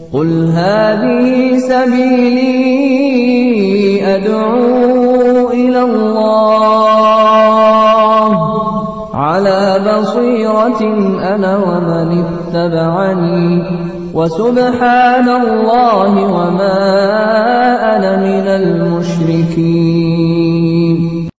قل هذه سبيلي أدعو إلى الله على بصيرة أنا ومن اتبعني وسبحان الله وما أنا من المشركين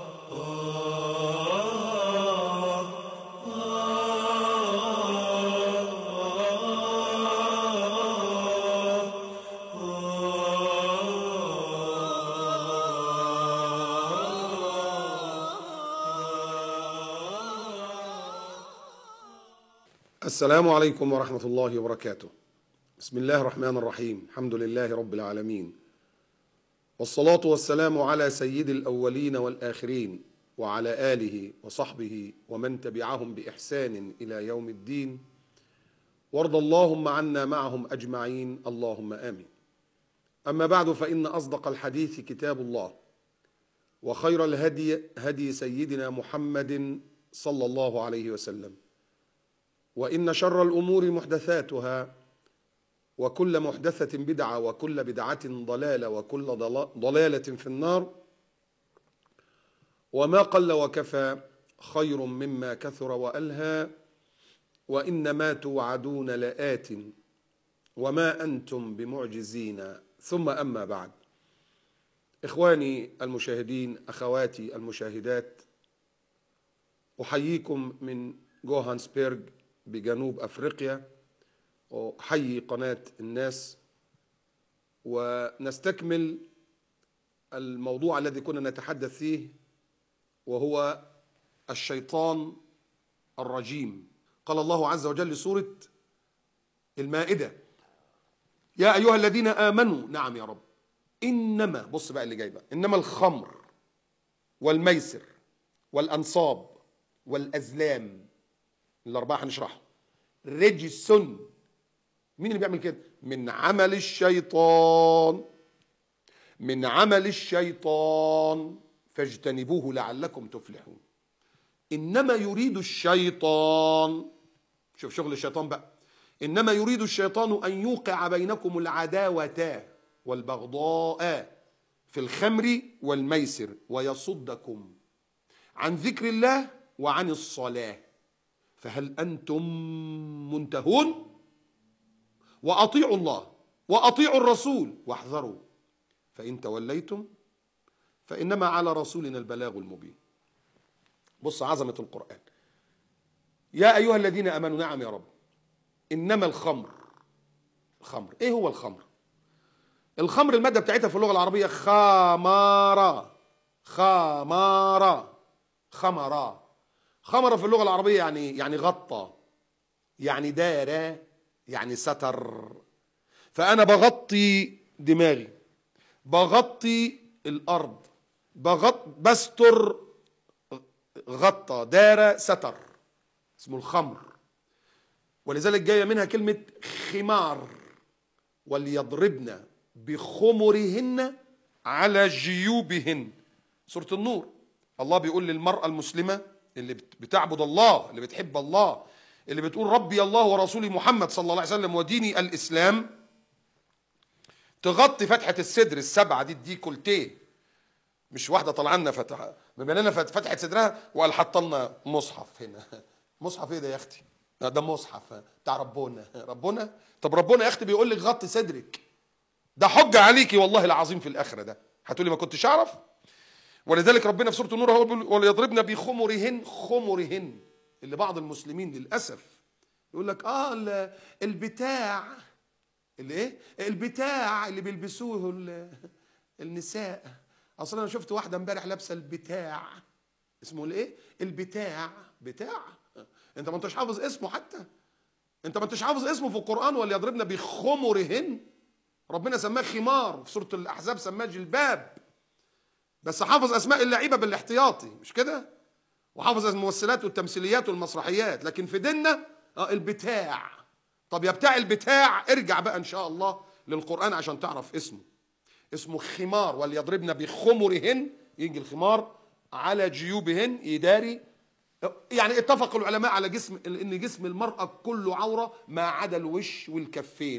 السلام عليكم ورحمة الله وبركاته. بسم الله الرحمن الرحيم، الحمد لله رب العالمين. والصلاة والسلام على سيد الأولين والآخرين وعلى آله وصحبه ومن تبعهم بإحسان إلى يوم الدين. وارض اللهم عنا معهم أجمعين، اللهم آمين. أما بعد فإن أصدق الحديث كتاب الله، وخير الهدي هدي سيدنا محمد صلى الله عليه وسلم. وإن شر الأمور محدثاتها وكل محدثة بدعة وكل بدعة ضلالة وكل ضلالة في النار وما قل وكفى خير مما كثر وألهى وإنما توعدون لآت وما أنتم بمعجزين ثم أما بعد إخواني المشاهدين أخواتي المشاهدات أحييكم من جوهانسبيرغ بجنوب افريقيا احيي قناه الناس ونستكمل الموضوع الذي كنا نتحدث فيه وهو الشيطان الرجيم قال الله عز وجل سوره المائده يا ايها الذين امنوا نعم يا رب انما بص بقى اللي جاي بقى انما الخمر والميسر والانصاب والازلام الأربعة هنشرحها رجس مين اللي بيعمل كده؟ من عمل الشيطان من عمل الشيطان فاجتنبوه لعلكم تفلحون إنما يريد الشيطان شوف شغل الشيطان بقى إنما يريد الشيطان أن يوقع بينكم العداوة والبغضاء في الخمر والميسر ويصدكم عن ذكر الله وعن الصلاه فهل انتم منتهون واطيعوا الله واطيعوا الرسول واحذروا فان توليتم فانما على رسولنا البلاغ المبين بص عظمه القران يا ايها الذين امنوا نعم يا رب انما الخمر الخمر ايه هو الخمر الخمر الماده بتاعتها في اللغه العربيه خمارة خمارة خمرة خمر في اللغة العربية يعني يعني غطى يعني دار يعني ستر فأنا بغطي دماغي بغطي الأرض بغط بستر غطى دار ستر اسمه الخمر ولذلك جاية منها كلمة خمار وليضربن بخمرهن على جيوبهن سورة النور الله بيقول للمرأة المسلمة اللي بتعبد الله اللي بتحب الله اللي بتقول ربي الله ورسولي محمد صلى الله عليه وسلم وديني الاسلام تغطي فتحه الصدر السبعه دي دي كولتيه مش واحده طالعه لنا فتحه بما لنا فتحه صدرها وقال حط لنا مصحف هنا مصحف ايه ده يا اختي ده مصحف بتاع ربنا ربنا طب ربنا يا اختي بيقول لك غطي صدرك ده حجه عليكي والله العظيم في الاخره ده هتقولي ما كنتش اعرف ولذلك ربنا في سوره النور هو بيقول وليضربن بخمرهن خمرهن اللي بعض المسلمين للاسف يقول لك اه البتاع اللي ايه البتاع اللي بيلبسوه النساء اصلا انا شفت واحده امبارح لابسه البتاع اسمه الايه البتاع بتاع انت ما انتش حافظ اسمه حتى انت ما انتش حافظ اسمه في القران وليضربن بخمرهن ربنا سماه خمار في سوره الاحزاب سماه جلباب بس حافظ اسماء اللعيبه بالاحتياطي مش كده وحافظ الممثلات والتمثيليات والمسرحيات لكن في ديننا اه البتاع طب يا بتاع البتاع ارجع بقى ان شاء الله للقران عشان تعرف اسمه اسمه خمار وليضربن بخمرهن يجي الخمار على جيوبهن يداري يعني اتفق العلماء على جسم ان جسم المرأة كله عورة ما عدا الوش والكفين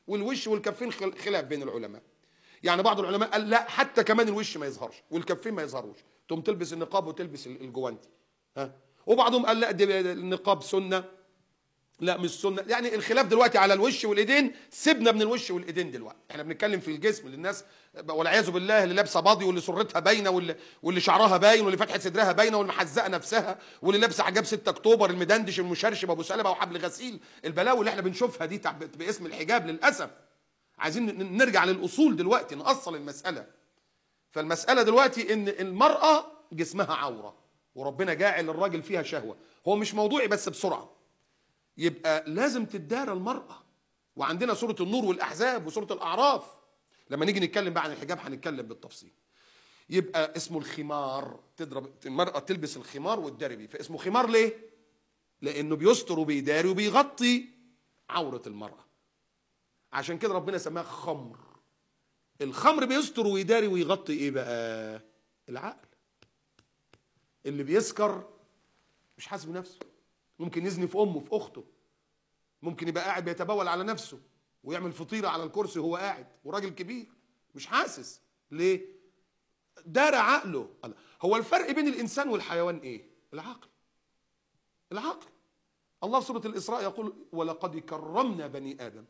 والوش والكفين خل- خلاف بين العلماء يعني بعض العلماء قال لا حتى كمان الوش ما يظهرش والكفين ما يظهروش تقوم تلبس النقاب وتلبس ال- الجوانتي ها وبعضهم قال لا دي النقاب سنه لا مش سنه يعني الخلاف دلوقتي على الوش والايدين سيبنا من الوش والايدين دلوقتي احنا بنتكلم في الجسم للناس والعياذ بالله اللي لابسه باضي واللي سرتها باينه واللي, واللي شعرها باين واللي فتحه صدرها باينه واللي محزقه نفسها واللي لابسه حجاب 6 اكتوبر المدندش المشرشب ابو سلمه وحبل غسيل البلاوي اللي احنا بنشوفها دي تع- باسم الحجاب للاسف عايزين ن- نرجع للاصول دلوقتي نأصل المساله فالمساله دلوقتي ان المراه جسمها عوره وربنا جاعل الراجل فيها شهوه هو مش موضوعي بس بسرعه يبقى لازم تدار المرأة وعندنا سورة النور والأحزاب وسورة الأعراف لما نيجي نتكلم بقى عن الحجاب هنتكلم بالتفصيل يبقى اسمه الخمار تضرب المرأة تلبس الخمار والداري بيه فاسمه خمار ليه؟ لأنه بيستر وبيداري وبيغطي عورة المرأة عشان كده ربنا سماها خمر الخمر بيستر ويداري ويغطي ايه بقى؟ العقل اللي بيسكر مش حاسس بنفسه ممكن يزني في امه في اخته ممكن يبقى قاعد بيتبول على نفسه ويعمل فطيره على الكرسي وهو قاعد وراجل كبير مش حاسس ليه دار عقله الله. هو الفرق بين الانسان والحيوان ايه العقل العقل الله في سوره الاسراء يقول ولقد كرمنا بني ادم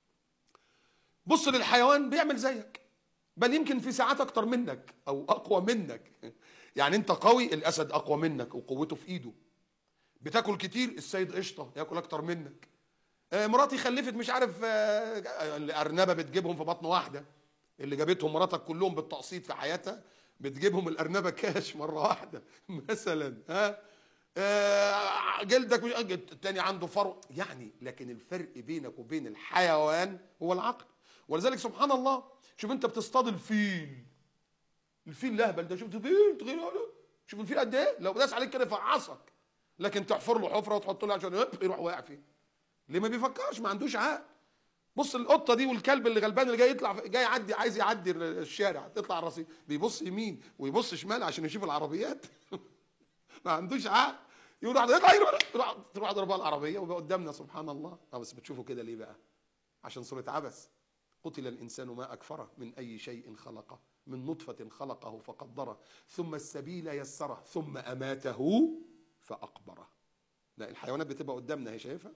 بص للحيوان بيعمل زيك بل يمكن في ساعات اكتر منك او اقوى منك يعني انت قوي الاسد اقوى منك وقوته في ايده بتاكل كتير السيد قشطه ياكل اكتر منك آه، مراتي خلفت مش عارف آه، الارنبه بتجيبهم في بطن واحده اللي جابتهم مراتك كلهم بالتقسيط في حياتها بتجيبهم الارنبه كاش مره واحده مثلا ها آه، جلدك مش التاني عنده فرو يعني لكن الفرق بينك وبين الحيوان هو العقل ولذلك سبحان الله شوف انت بتصطاد الفيل الفيل الاهبل ده شفت فيل تغير شوف الفيل قد ايه لو داس عليك كده يفعصك لكن تحفر له حفره وتحط له عشان يب- يروح واقع فيه ليه ما بيفكرش ما عندوش عقل بص القطه دي والكلب اللي غلبان اللي جاي يطلع جاي يعدي عايز يعدي الشارع تطلع على الرصيف بيبص يمين ويبص شمال عشان يشوف العربيات ما عندوش عقل يروح يطلع يروح يروح- تروح ضربها العربيه ويبقى قدامنا سبحان الله اه بس بتشوفوا كده ليه بقى عشان سوره عبس قتل الانسان ما اكفره من اي شيء خلقه من نطفه خلقه فقدره ثم السبيل يسره ثم اماته فاقبره لا الحيوانات بتبقى قدامنا هي شايفها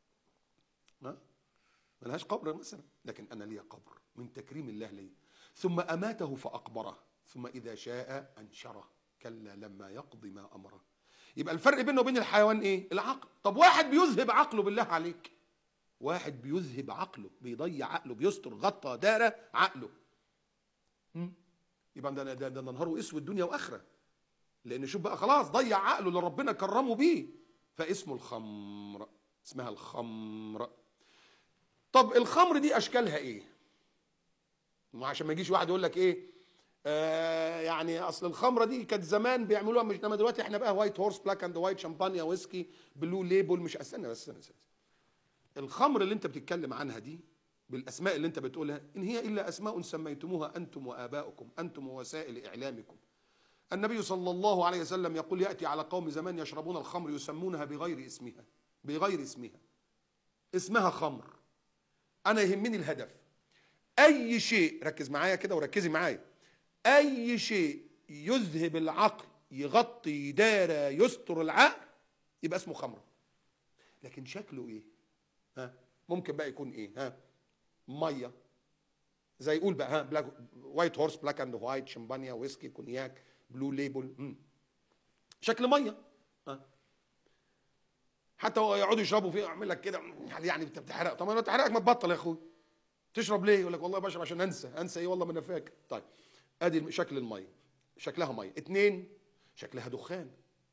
ها ملهاش قبر مثلا لكن انا لي قبر من تكريم الله لي ثم اماته فاقبره ثم اذا شاء انشره كلا لما يقضي ما امره يبقى الفرق بينه وبين الحيوان ايه العقل طب واحد بيذهب عقله بالله عليك واحد بيذهب عقله بيضيع عقله بيستر غطى دار عقله هم؟ يبقى ده ده, ده نهاره اسود دنيا واخره لان شوف بقى خلاص ضيع عقله اللي ربنا كرمه بيه فاسمه الخمر اسمها الخمر طب الخمر دي اشكالها ايه ما عشان ما يجيش واحد يقول لك ايه آه يعني اصل الخمره دي كانت زمان بيعملوها مش انما دلوقتي احنا بقى وايت هورس بلاك اند وايت شامبانيا ويسكي بلو ليبل مش استنى بس استنى, استنى. الخمر اللي انت بتتكلم عنها دي بالاسماء اللي انت بتقولها ان هي الا اسماء سميتموها انتم واباؤكم انتم ووسائل اعلامكم النبي صلى الله عليه وسلم يقول ياتي على قوم زمان يشربون الخمر يسمونها بغير اسمها بغير اسمها اسمها خمر انا يهمني الهدف اي شيء ركز معايا كده وركزي معايا اي شيء يذهب العقل يغطي يدارى يستر العقل يبقى اسمه خمر لكن شكله ايه ها ممكن بقى يكون ايه ها ميه زي يقول بقى ها بلاك وايت هورس بلاك اند وايت شمبانيا ويسكي كونياك بلو ليبل مم. شكل ميه ها حتى هو يقعدوا يشربوا فيه يعمل لك كده يعني انت بتحرق طب ما تحرقك ما تبطل يا اخوي تشرب ليه يقول لك والله بشرب عشان انسى انسى ايه والله ما انا فاكر طيب ادي شكل الميه شكلها ميه اتنين شكلها دخان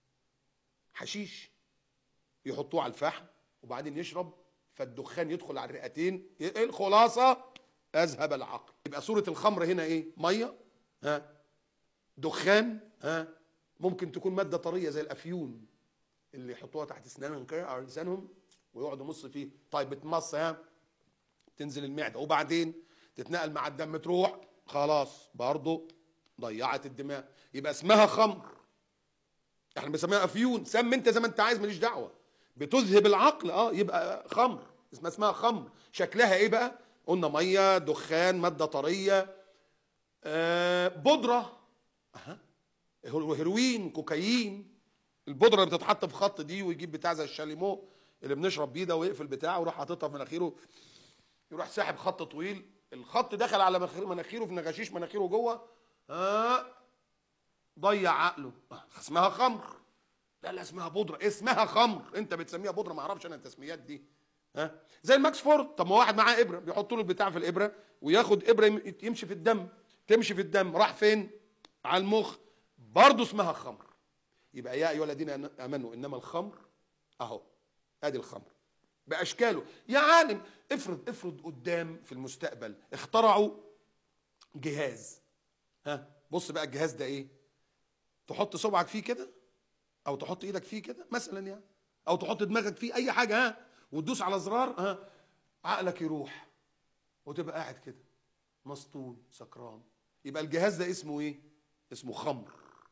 حشيش يحطوه على الفحم وبعدين يشرب فالدخان يدخل على الرئتين ايه الخلاصه اذهب العقل يبقى صوره الخمر هنا ايه ميه ها دخان ها ممكن تكون ماده طريه زي الافيون اللي يحطوها تحت اسنانهم كده او لسانهم ويقعدوا يمص فيه طيب بتمص ها تنزل المعده وبعدين تتنقل مع الدم تروح خلاص برضه ضيعت الدماغ يبقى اسمها خمر احنا بنسميها افيون سم انت زي ما انت عايز ماليش دعوه بتذهب العقل اه يبقى خمر اسمها اسمها خمر شكلها ايه بقى قلنا ميه دخان ماده طريه آه بودره أها. هيروين كوكايين البودره اللي بتتحط في خط دي ويجيب بتاع زي الشاليمو اللي بنشرب بيه ده ويقفل بتاعه ويروح حاططها في مناخيره يروح ساحب خط طويل الخط دخل على مناخير- مناخيره في نغاشيش مناخيره جوه ها ضيع عقله آه، اسمها خمر لا لا اسمها بودره اسمها خمر انت بتسميها بودره ما اعرفش انا التسميات دي ها زي الماكس فورد طب ما واحد معاه ابره بيحط له البتاع في الابره وياخد ابره يم- يمشي في الدم تمشي في الدم راح فين على المخ برضه اسمها خمر يبقى يا ايها الذين امنوا انما الخمر اهو ادي الخمر باشكاله يا عالم افرض افرض قدام في المستقبل اخترعوا جهاز ها بص بقى الجهاز ده ايه تحط صبعك فيه كده او تحط ايدك فيه كده مثلا يعني او تحط دماغك فيه اي حاجه ها وتدوس على زرار ها عقلك يروح وتبقى قاعد كده مسطول سكران يبقى الجهاز ده اسمه ايه اسمه خمر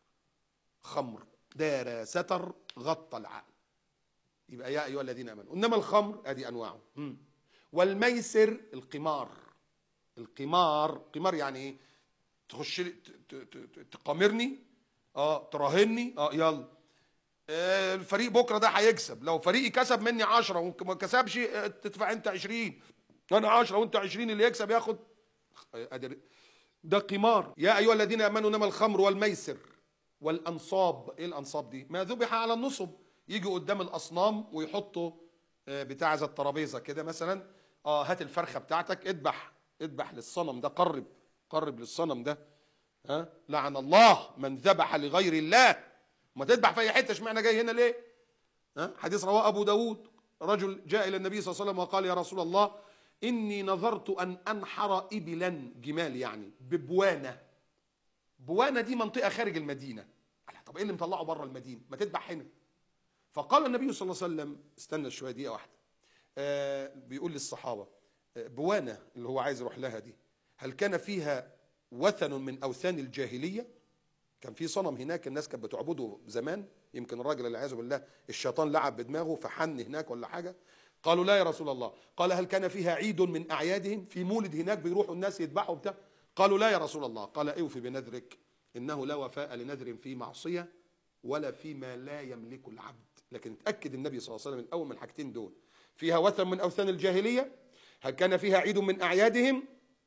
خمر دار ستر غطى العقل يبقى يا ايها الذين امنوا انما الخمر ادي انواعه مم. والميسر القمار القمار قمار يعني ايه تخش لي- ت- ت- ت- تقامرني اه تراهني اه يلا آه، الفريق بكره ده هيكسب لو فريقي كسب مني 10 وما كسبش آه، تدفع انت 20 انا 10 وانت 20 اللي يكسب ياخد آه، أدري. ده قمار يا ايها الذين امنوا انما الخمر والميسر والانصاب ايه الانصاب دي ما ذبح على النصب يجوا قدام الاصنام ويحطوا آه، بتاع زي الترابيزه كده مثلا اه هات الفرخه بتاعتك اذبح اذبح للصنم ده قرب قرب للصنم ده ها لعن الله من ذبح لغير الله ما تذبح في اي حته اشمعنى جاي هنا ليه ها حديث رواه ابو داود رجل جاء الى النبي صلى الله عليه وسلم وقال يا رسول الله اني نظرت ان انحر ابلا جمال يعني ببوانه بوانه دي منطقه خارج المدينه قال طب ايه اللي مطلعه بره المدينه ما تذبح هنا فقال النبي صلى الله عليه وسلم استنى شويه دقيقه واحده آه بيقول للصحابه آه بوانه اللي هو عايز يروح لها دي هل كان فيها وثن من اوثان الجاهليه كان في صنم هناك الناس كانت بتعبده زمان يمكن الراجل والعياذ بالله الشيطان لعب بدماغه فحن هناك ولا حاجه قالوا لا يا رسول الله قال هل كان فيها عيد من اعيادهم في مولد هناك بيروحوا الناس يذبحوا بتاع قالوا لا يا رسول الله قال اوفي بنذرك انه لا وفاء لنذر في معصيه ولا فيما لا يملك العبد لكن اتاكد النبي صلى الله عليه وسلم من اول من الحاجتين دول فيها وثن من اوثان الجاهليه هل كان فيها عيد من اعيادهم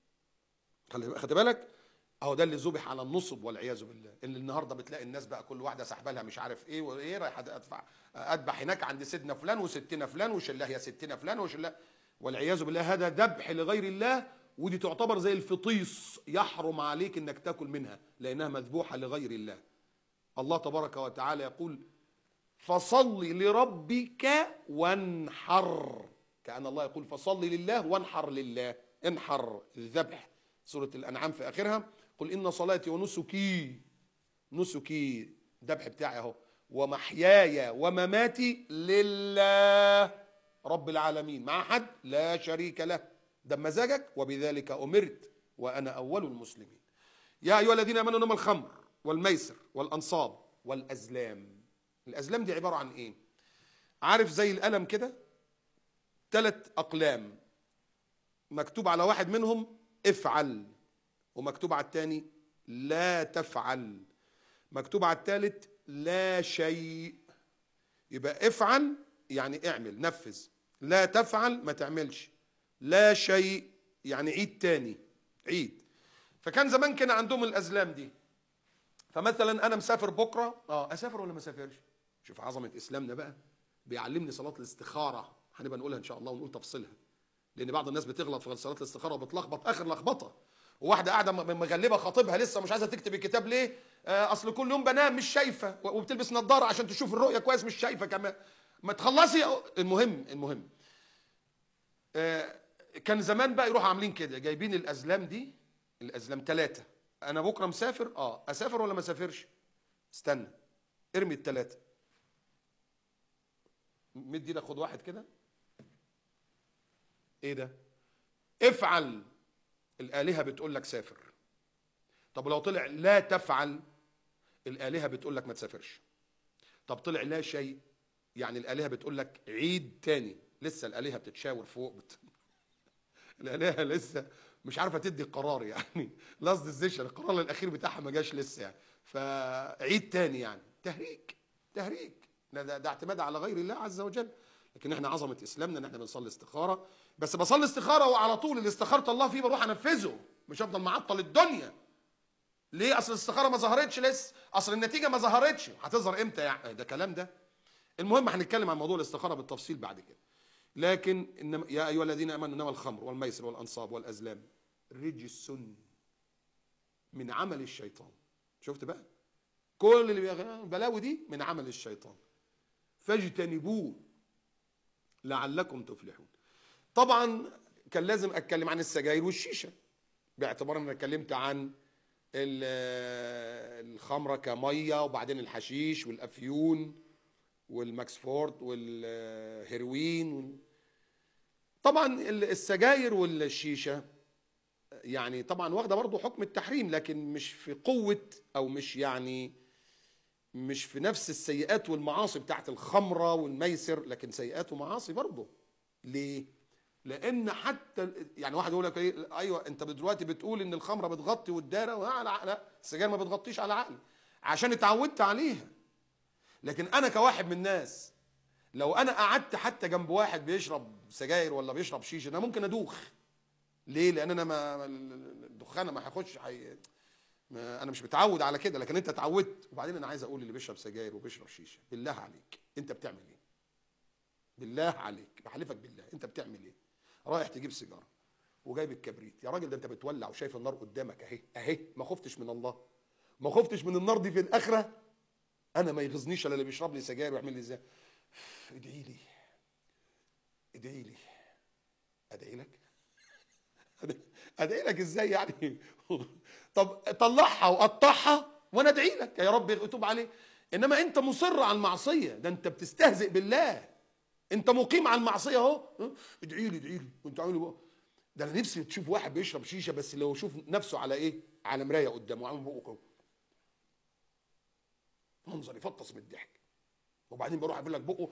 خلي خد بالك اهو ده اللي ذبح على النصب والعياذ بالله اللي النهارده بتلاقي الناس بقى كل واحده ساحبه لها مش عارف ايه وايه رايح ادفع اذبح هناك عند سيدنا فلان وستنا فلان وشلاه يا ستنا فلان وشلاه والعياذ بالله هذا ذبح لغير الله ودي تعتبر زي الفطيس يحرم عليك انك تاكل منها لانها مذبوحه لغير الله الله تبارك وتعالى يقول فصل لربك وانحر كأن الله يقول فصل لله وانحر لله انحر الذبح سورة الأنعام في آخرها قل إن صلاتي ونسكي نسكي الذبح بتاعي أهو ومحياي ومماتي لله رب العالمين مع حد لا شريك له ده مزاجك وبذلك أمرت وأنا أول المسلمين يا أيها الذين آمنوا إنما الخمر والميسر والأنصاب والأزلام الأزلام دي عبارة عن إيه عارف زي القلم كده ثلاث أقلام مكتوب على واحد منهم افعل ومكتوب على الثاني لا تفعل مكتوب على الثالث لا شيء يبقى افعل يعني اعمل نفذ لا تفعل ما تعملش لا شيء يعني عيد تاني عيد فكان زمان كان عندهم الازلام دي فمثلا انا مسافر بكره اه اسافر ولا ما اسافرش شوف عظمه اسلامنا بقى بيعلمني صلاه الاستخاره هنبقى نقولها ان شاء الله ونقول تفصيلها لان بعض الناس بتغلط في صلاه الاستخاره وبتلخبط اخر لخبطه وواحده قاعده م- مغلبه خطيبها لسه مش عايزه تكتب الكتاب ليه آه اصل كل يوم بنام مش شايفه و- وبتلبس نظاره عشان تشوف الرؤيه كويس مش شايفه كمان ما تخلصي المهم المهم آه كان زمان بقى يروحوا عاملين كده جايبين الازلام دي الازلام ثلاثه انا بكره مسافر اه اسافر ولا ما اسافرش استنى ارمي الثلاثه مد ايدك خد واحد كده ايه ده افعل الالهه بتقول لك سافر طب لو طلع لا تفعل الالهه بتقول لك ما تسافرش طب طلع لا شيء يعني الالهه بتقول لك عيد تاني لسه الالهه بتتشاور فوق بت... الالهه لسه مش عارفه تدي القرار يعني لاست ديسيشن القرار الاخير بتاعها ما جاش لسه يعني فعيد تاني يعني تهريج تهريج ده, ده, ده اعتماد على غير الله عز وجل لكن احنا عظمه اسلامنا ان احنا بنصلي استخاره بس بصلي استخاره وعلى طول اللي استخرت الله فيه بروح انفذه مش افضل معطل الدنيا ليه اصل الاستخاره ما ظهرتش لسه اصل النتيجه ما ظهرتش هتظهر امتى يعني ده كلام ده المهم هنتكلم عن موضوع الاستخاره بالتفصيل بعد كده لكن إنما يا ايها الذين امنوا انما الخمر والميسر والانصاب والازلام رجس من عمل الشيطان شفت بقى كل اللي بيغ- البلاوي دي من عمل الشيطان فاجتنبوه لعلكم تفلحون طبعا كان لازم اتكلم عن السجاير والشيشه باعتبار ان انا اتكلمت عن ال- الخمره كميه وبعدين الحشيش والافيون والماكسفورد والهيروين وال... طبعا ال- السجاير والشيشه يعني طبعا واخده برضه حكم التحريم لكن مش في قوه او مش يعني مش في نفس السيئات والمعاصي بتاعت الخمره والميسر لكن سيئات ومعاصي برضه ليه لان حتى ال- يعني واحد يقول لك ايه ايوه انت دلوقتي بتقول ان الخمره بتغطي والداره وعلى لا السجاير ما بتغطيش على عقلي عشان اتعودت عليها لكن انا كواحد من الناس لو انا قعدت حتى جنب واحد بيشرب سجاير ولا بيشرب شيشه انا ممكن ادوخ ليه لان انا ما الدخان ما هيخش حي... ما انا مش متعود على كده لكن انت اتعودت وبعدين انا عايز اقول اللي بيشرب سجاير وبيشرب شيشه بالله عليك انت بتعمل ايه بالله عليك بحلفك بالله انت بتعمل ايه رايح تجيب سيجاره وجايب الكبريت يا راجل ده انت بتولع وشايف النار قدامك اهي اهي ما خفتش من الله ما خفتش من النار دي في الاخره انا ما يغزنيش الا اللي بيشرب لي سجاير ويعمل لي ازاي ادعي لي ادعي لي ادعي لك ادعي لك ازاي يعني طب طلعها وقطعها وانا ادعي لك يا رب اتوب عليه انما انت مصر على المعصيه ده انت بتستهزئ بالله انت مقيم على المعصيه اهو ها؟ ادعي لي ادعي لي وانت عامل بقى ده انا نفسي تشوف واحد بيشرب شيشه بس لو يشوف نفسه على ايه على مرايه قدامه عامل بقه كده منظر يفطس من الضحك وبعدين بروح اقول لك بقه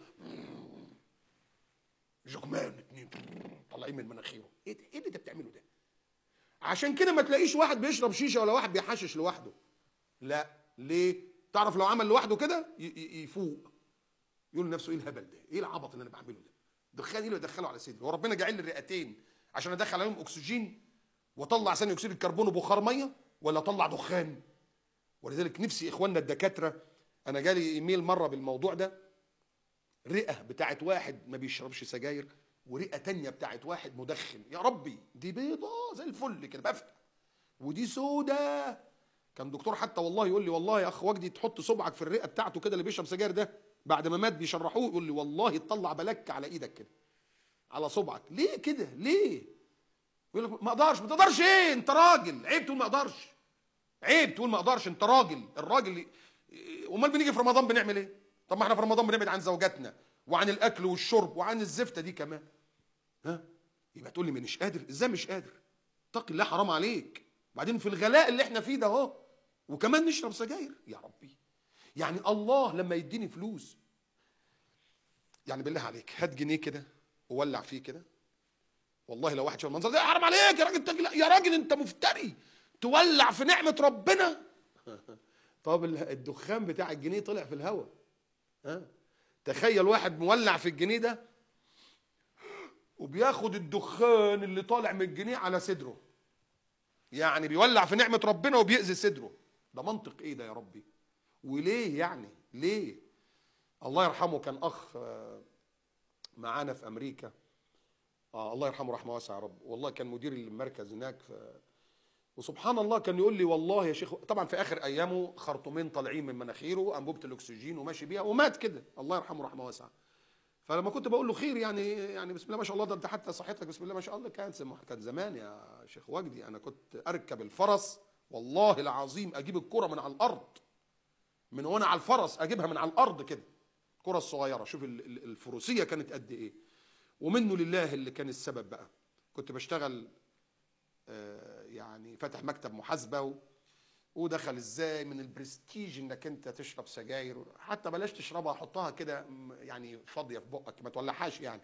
جقمان اتنين طالعين من مناخيره ايه ده؟ ايه اللي انت بتعمله ده عشان كده ما تلاقيش واحد بيشرب شيشه ولا واحد بيحشش لوحده لا ليه تعرف لو عمل لوحده كده ي- ي- يفوق يقول لنفسه ايه الهبل ده ايه العبط اللي انا بعمله ده دخان ايه اللي بدخله على صدري هو ربنا جاعل لي الرئتين عشان ادخل عليهم اكسجين واطلع ثاني اكسيد الكربون وبخار ميه ولا اطلع دخان ولذلك نفسي اخواننا الدكاتره انا جالي ايميل مره بالموضوع ده رئه بتاعت واحد ما بيشربش سجاير ورئه تانية بتاعت واحد مدخن يا ربي دي بيضه زي الفل كده بفتح ودي سودة كان دكتور حتى والله يقول لي والله يا اخ وجدي تحط صبعك في الرئه بتاعته كده اللي بيشرب سجاير ده بعد ما مات بيشرحوه يقول لي والله تطلع بلك على ايدك كده على صبعك ليه كده ليه يقول لك ما اقدرش ما تقدرش ايه انت راجل عيب تقول ما اقدرش عيب تقول ما اقدرش انت راجل الراجل امال بنيجي في رمضان بنعمل ايه طب ما احنا في رمضان بنبعد عن زوجاتنا وعن الاكل والشرب وعن الزفته دي كمان ها يبقى تقول لي مش قادر ازاي مش قادر اتق الله حرام عليك بعدين في الغلاء اللي احنا فيه ده اهو وكمان نشرب سجاير يا ربي يعني الله لما يديني فلوس يعني بالله عليك هات جنيه كده وولع فيه كده والله لو واحد شاف المنظر ده حرام عليك يا راجل انت يا راجل انت مفتري تولع في نعمه ربنا طب ال- الدخان بتاع الجنيه طلع في الهواء ها تخيل واحد مولع في الجنيه ده وبياخد الدخان اللي طالع من الجنيه على صدره يعني بيولع في نعمه ربنا وبيأذي صدره ده منطق ايه ده يا ربي وليه يعني ليه الله يرحمه كان اخ آه، معانا في امريكا آه الله يرحمه رحمه واسعه يا رب والله كان مدير المركز هناك في وسبحان الله كان يقول لي والله يا شيخ طبعا في اخر ايامه خرطومين طالعين من مناخيره انبوبه الاكسجين وماشي بيها ومات كده الله يرحمه رحمه واسعه فلما كنت بقول له خير يعني يعني بسم الله ما شاء الله ده انت حتى صحتك بسم الله ما شاء الله كان سم- كان زمان يا شيخ وجدي انا كنت اركب الفرس والله العظيم اجيب الكره من على الارض من وانا على الفرس اجيبها من على الارض كده الكره الصغيره شوف ال- ال- الفروسيه كانت قد ايه ومنه لله اللي كان السبب بقى كنت بشتغل آه، يعني فاتح مكتب محاسبه و- ودخل ازاي من البرستيج انك انت تشرب سجاير حتى بلاش تشربها حطها كده م- يعني فاضيه في بقك ما تولعهاش يعني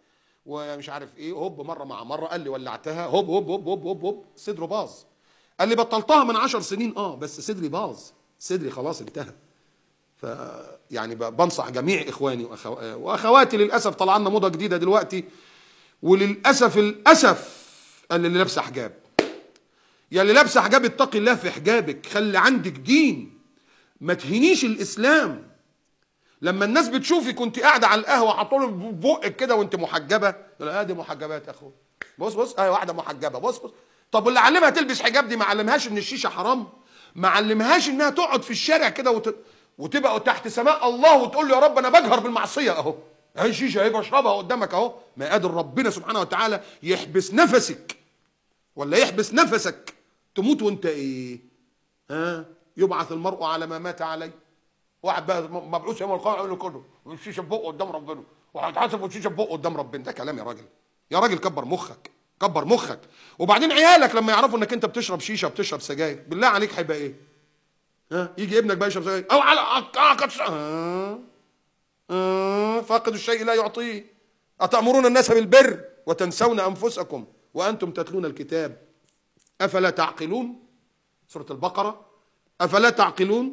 ومش عارف ايه هوب مره مع مره قال لي ولعتها هوب هوب هوب هوب هوب, هوب صدره باظ قال لي بطلتها من عشر سنين اه بس صدري باظ صدري خلاص انتهى ف يعني ب- بنصح جميع اخواني وأخو... واخواتي للاسف طلع لنا موضه جديده دلوقتي وللاسف الاسف اللي لابسه حجاب يا اللي لابسه حجاب اتقي الله في حجابك خلي عندك دين ما تهينيش الاسلام لما الناس بتشوفي كنت قاعده على القهوه حاطه له بقك كده وانت محجبه يقول اه دي محجبات يا اخو بص بص اه واحده محجبه بص بص طب واللي علمها تلبس حجاب دي ما علمهاش ان الشيشه حرام ما علمهاش انها تقعد في الشارع كده وت... وتبقى تحت سماء الله وتقول له يا رب انا بجهر بالمعصيه اهو اهي شيشه اهي بشربها قدامك اهو ما قادر ربنا سبحانه وتعالى يحبس نفسك ولا يحبس نفسك تموت وانت ايه ها يبعث المرء على ما مات عليه واحد بقى مبعوث يوم القيامه يقول له كله والشيشه بقه قدام ربنا وهيتحاسب والشيشه بقه قدام ربنا ده كلام يا راجل يا راجل كبر مخك كبر مخك وبعدين عيالك لما يعرفوا انك انت بتشرب شيشه بتشرب سجاير بالله عليك هيبقى ايه ها يجي ابنك بقى يشرب سجاير او على آه. آه. فاقد الشيء لا يعطيه أتأمرون الناس بالبر وتنسون أنفسكم وأنتم تتلون الكتاب أفلا تعقلون سورة البقرة أفلا تعقلون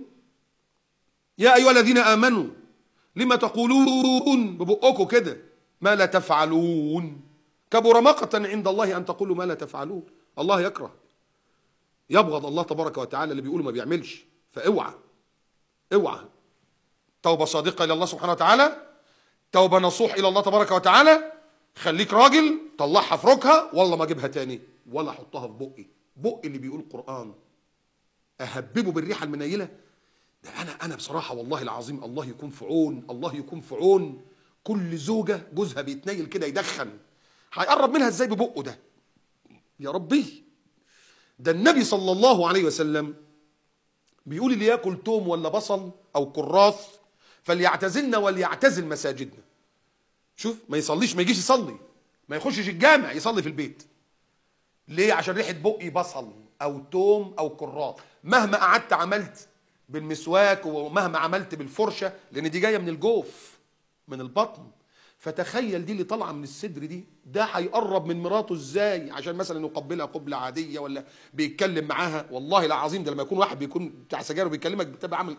يا أيها الذين آمنوا لما تقولون ببقكم كده ما لا تفعلون كبر مقتا عند الله أن تقولوا ما لا تفعلون الله يكره يبغض الله تبارك وتعالى اللي بيقوله ما بيعملش فاوعى اوعى توبة صادقة إلى الله سبحانه وتعالى توبة نصوح إلى الله تبارك وتعالى خليك راجل طلعها افركها والله ما اجيبها تاني ولا احطها في بقي بقي اللي بيقول قرآن اهببه بالريحة المنيلة ده انا انا بصراحة والله العظيم الله يكون في عون الله يكون في عون كل زوجة جوزها بيتنيل كده يدخن هيقرب منها ازاي ببقه ده يا ربي ده النبي صلى الله عليه وسلم بيقول اللي ياكل توم ولا بصل او كراث فليعتزلنا وليعتزل مساجدنا شوف ما يصليش ما يجيش يصلي ما يخشش الجامع يصلي في البيت ليه عشان ريحه بقي بصل او توم او كراث مهما قعدت عملت بالمسواك ومهما عملت بالفرشه لان دي جايه من الجوف من البطن فتخيل دي اللي طالعه من الصدر دي ده هيقرب من مراته ازاي عشان مثلا يقبلها قبله عاديه ولا بيتكلم معاها والله العظيم ده لما يكون واحد بيكون بتاع سجاير وبيكلمك بتبقى عامل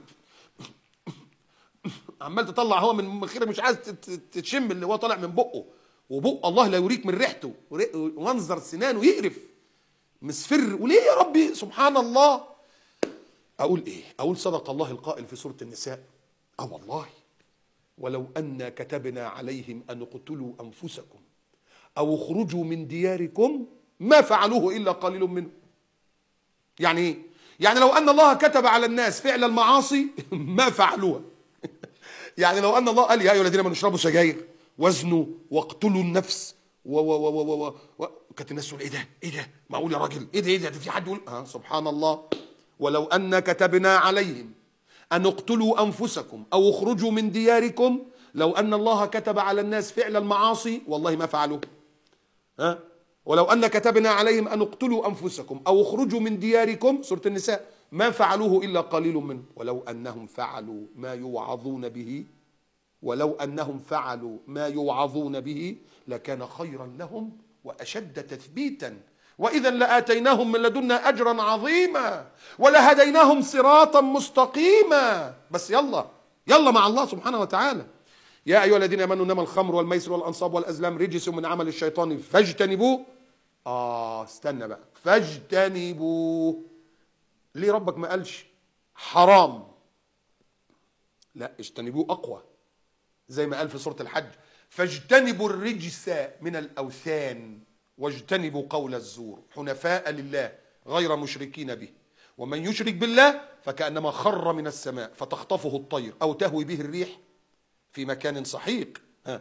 عمال تطلع هو من مناخيرك مش عايز تت- تشم اللي هو طالع من بقه وبق الله لا يريك من ريحته وري- ومنظر سنانه يقرف مصفر وليه يا ربي سبحان الله اقول ايه اقول صدق الله القائل في سوره النساء اه والله ولو أنا كتبنا عليهم أن اقتلوا أنفسكم أو اخرجوا من دياركم ما فعلوه إلا قليل منهم يعني إيه؟ يعني لو أن الله كتب على الناس فعل المعاصي ما فعلوها يعني لو أن الله قال يا أيها الذين آمنوا اشربوا سجاير وزنوا واقتلوا النفس و و و و و و كانت الناس تقول ايه ده؟ ايه ده؟ معقول يا راجل؟ ايه ده ايه ده؟ ده في حد يقول اه سبحان الله ولو أن كتبنا عليهم أن اقتلوا أنفسكم أو اخرجوا من دياركم لو أن الله كتب على الناس فعل المعاصي والله ما فعلوه ها ولو أن كتبنا عليهم أن اقتلوا أنفسكم أو اخرجوا من دياركم سورة النساء ما فعلوه إلا قليل منهم ولو أنهم فعلوا ما يوعظون به ولو أنهم فعلوا ما يوعظون به لكان خيرا لهم وأشد تثبيتا وإذا لآتيناهم من لدنا أجرا عظيما ولهديناهم صراطا مستقيما بس يلا يلا مع الله سبحانه وتعالى يا أيها الذين آمنوا إنما الخمر والميسر والأنصاب والأزلام رجس من عمل الشيطان فاجتنبوه آه استنى بقى فاجتنبوه ليه ربك ما قالش حرام لا اجتنبوه أقوى زي ما قال في سورة الحج فاجتنبوا الرجس من الأوثان واجتنبوا قول الزور حنفاء لله غير مشركين به ومن يشرك بالله فكأنما خر من السماء فتخطفه الطير أو تهوي به الريح في مكان سحيق ها.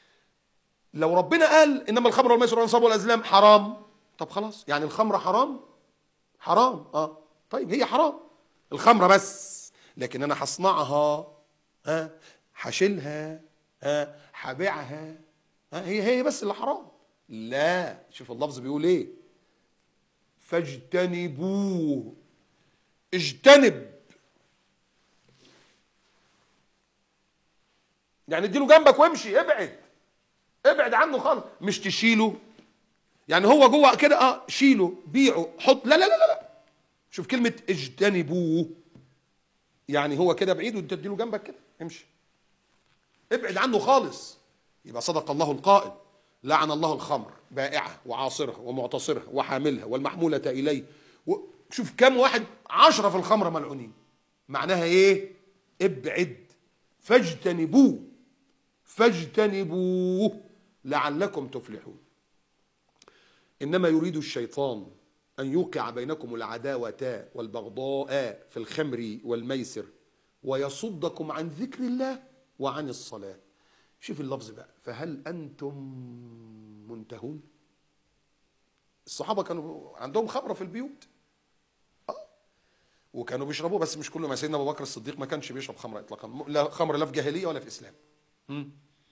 لو ربنا قال إنما الخمر والميسر والأنصاب والأزلام حرام طب خلاص يعني الخمر حرام حرام اه طيب هي حرام الخمرة بس لكن أنا هصنعها ها هشيلها ها هبيعها ها هي هي بس اللي حرام لا شوف اللفظ بيقول ايه فاجتنبوه اجتنب يعني اديله جنبك وامشي ابعد ابعد عنه خالص مش تشيله يعني هو جوه كده اه شيله بيعه حط لا لا لا لا لا شوف كلمه اجتنبوه يعني هو كده بعيد وانت تديله جنبك كده امشي ابعد عنه خالص يبقى صدق الله القائل لعن الله الخمر بائعة وعاصرها ومعتصرها وحاملها والمحمولة إليه و... شوف كم واحد عشرة في الخمر ملعونين معناها ايه ابعد فاجتنبوه فاجتنبوه لعلكم تفلحون إنما يريد الشيطان أن يوقع بينكم العداوة والبغضاء في الخمر والميسر ويصدكم عن ذكر الله وعن الصلاة شوف اللفظ بقى فهل أنتم منتهون الصحابة كانوا عندهم خمرة في البيوت آه. وكانوا بيشربوه بس مش كل ما سيدنا ابو بكر الصديق ما كانش بيشرب خمره اطلاقا لا خمر لا في جاهليه ولا في اسلام مم.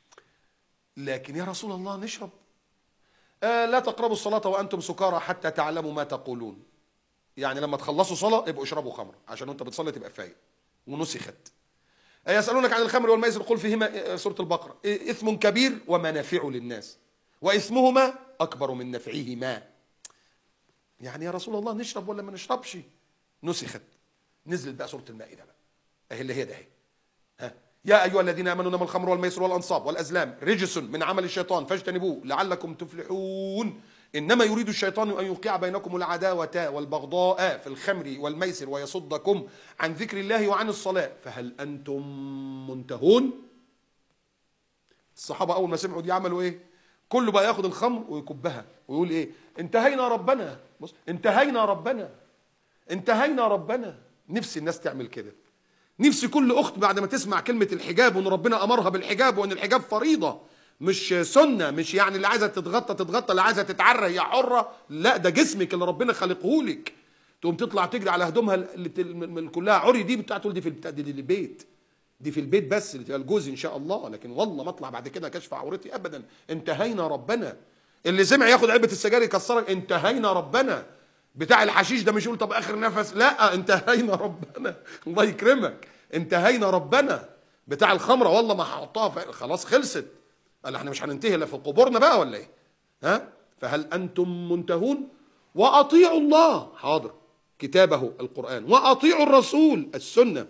لكن يا رسول الله نشرب آه لا تقربوا الصلاة وأنتم سكارى حتى تعلموا ما تقولون يعني لما تخلصوا صلاة ابقوا اشربوا خمر عشان وانت بتصلي تبقى فايق ونسخت آه يسألونك عن الخمر والميسر قل فيهما آه، سورة البقرة آه، إثم كبير ومنافع للناس وإثمهما أكبر من نفعهما يعني يا رسول الله نشرب ولا ما نشربش نسخت نزلت بقى سورة المائدة بقى اهي اللي هي ده اهي ها يا ايها الذين امنوا انما الخمر والميسر والانصاب والازلام رجس من عمل الشيطان فاجتنبوه لعلكم تفلحون انما يريد الشيطان ان يوقع بينكم العداوه والبغضاء في الخمر والميسر ويصدكم عن ذكر الله وعن الصلاه فهل انتم منتهون الصحابه اول ما سمعوا دي عملوا ايه كله بقى ياخد الخمر ويكبها ويقول ايه انتهينا ربنا بص انتهينا ربنا انتهينا ربنا نفسي الناس تعمل كده نفسي كل اخت بعد ما تسمع كلمه الحجاب وان ربنا امرها بالحجاب وان الحجاب فريضه مش سنه مش يعني اللي عايزه تتغطى تتغطى اللي عايزه تتعرى هي حره لا ده جسمك اللي ربنا خلقه لك تقوم تطلع تجري على هدومها اللي بت- اللي كلها عري دي بتاع تقول دي في البتاع دي, دي البيت دي في البيت بس اللي تبقى الجوز ان شاء الله لكن والله ما اطلع بعد كده كشف عورتي ابدا انتهينا ربنا اللي سمع ياخد علبه السجاير يكسرك انتهينا ربنا بتاع الحشيش ده مش يقول طب اخر نفس لا انتهينا ربنا الله يكرمك انتهينا ربنا بتاع الخمره والله ما هحطها في- خلاص خلصت قال احنا مش هننتهي الا في قبورنا بقى ولا ايه ها فهل انتم منتهون واطيعوا الله حاضر كتابه القران واطيعوا الرسول السنه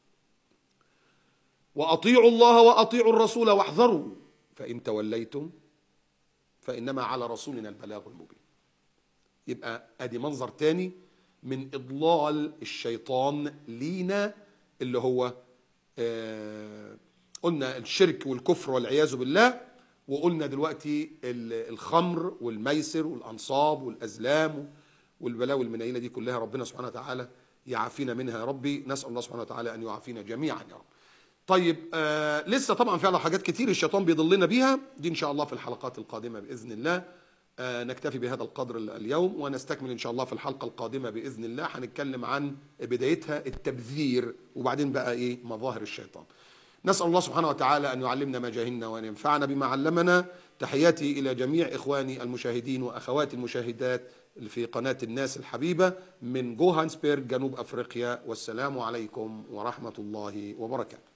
واطيعوا الله واطيعوا الرسول واحذروا فان توليتم فانما على رسولنا البلاغ المبين يبقى ادي منظر تاني من اضلال الشيطان لينا اللي هو آه قلنا الشرك والكفر والعياذ بالله وقلنا دلوقتي ال- الخمر والميسر والانصاب والازلام والبلاوي المنيله دي كلها ربنا سبحانه وتعالى يعافينا منها يا ربي نسال الله سبحانه وتعالى ان يعافينا جميعا يا رب طيب آه لسه طبعا في على حاجات كتير الشيطان بيضلنا بيها دي ان شاء الله في الحلقات القادمه باذن الله آه نكتفي بهذا القدر ال- اليوم ونستكمل ان شاء الله في الحلقه القادمه باذن الله هنتكلم عن بدايتها التبذير وبعدين بقى ايه مظاهر الشيطان نسال الله سبحانه وتعالى ان يعلمنا ما جهلنا وان ينفعنا بما علمنا تحياتي الى جميع اخواني المشاهدين واخواتي المشاهدات في قناه الناس الحبيبه من جوهانسبرغ جنوب افريقيا والسلام عليكم ورحمه الله وبركاته